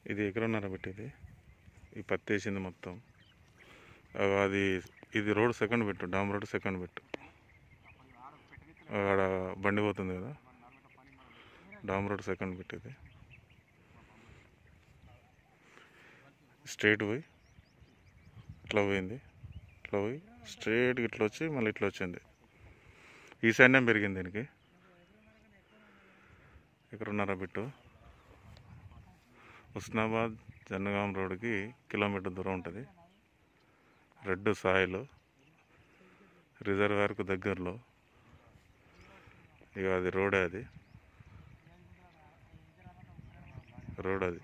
ఇది ఎకరన్నర పెట్టేది ఈ పత్తి వేసింది మొత్తం ఆ, అది ఇది రోడ్ సెకండ్ పెట్టు డామ్ రోడ్ సెకండ్ పెట్టు ఆడ బండి పోతుంది కదా డామ్ రోడ్ సెకండ్ పెట్టేది స్ట్రైట్ పోయి ఇట్లా పోయింది ఇట్లా పోయి స్ట్రైట్గా ఇట్లా వచ్చి మళ్ళీ ఇట్లా వచ్చింది ఈ సైడ్నే పెరిగింది దీనికి ఎక్కడున్నారా బిట్టు హుస్నాబాద్ జనగాం రోడ్డుకి కిలోమీటర్ దూరం ఉంటుంది రెడ్ సాయిల్ రిజర్వాయర్కు దగ్గరలో ఇక అది రోడే అది రోడ్ అది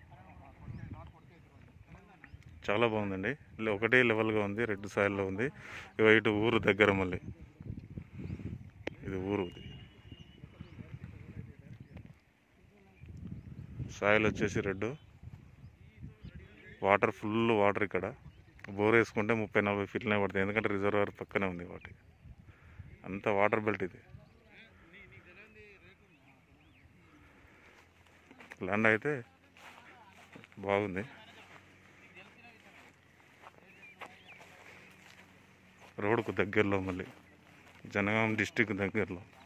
చాలా బాగుందండి ఇలా ఒకటే లెవెల్గా ఉంది రెడ్ సాయిల్లో ఉంది ఇక ఇటు ఊరు దగ్గర మళ్ళీ ఇది ఊరు ఇది సాయిల్ వచ్చేసి రెడ్ వాటర్ ఫుల్ వాటర్ ఇక్కడ బోర్ వేసుకుంటే ముప్పై నలభై ఫీట్లనే పడుతుంది ఎందుకంటే రిజర్వాయర్ పక్కనే ఉంది వాటి అంత వాటర్ బెల్ట్ ఇది ల్యాండ్ అయితే బాగుంది రోడ్కు దగ్గరలో మళ్ళీ జనగాం డిస్టిక్ దగ్గరలో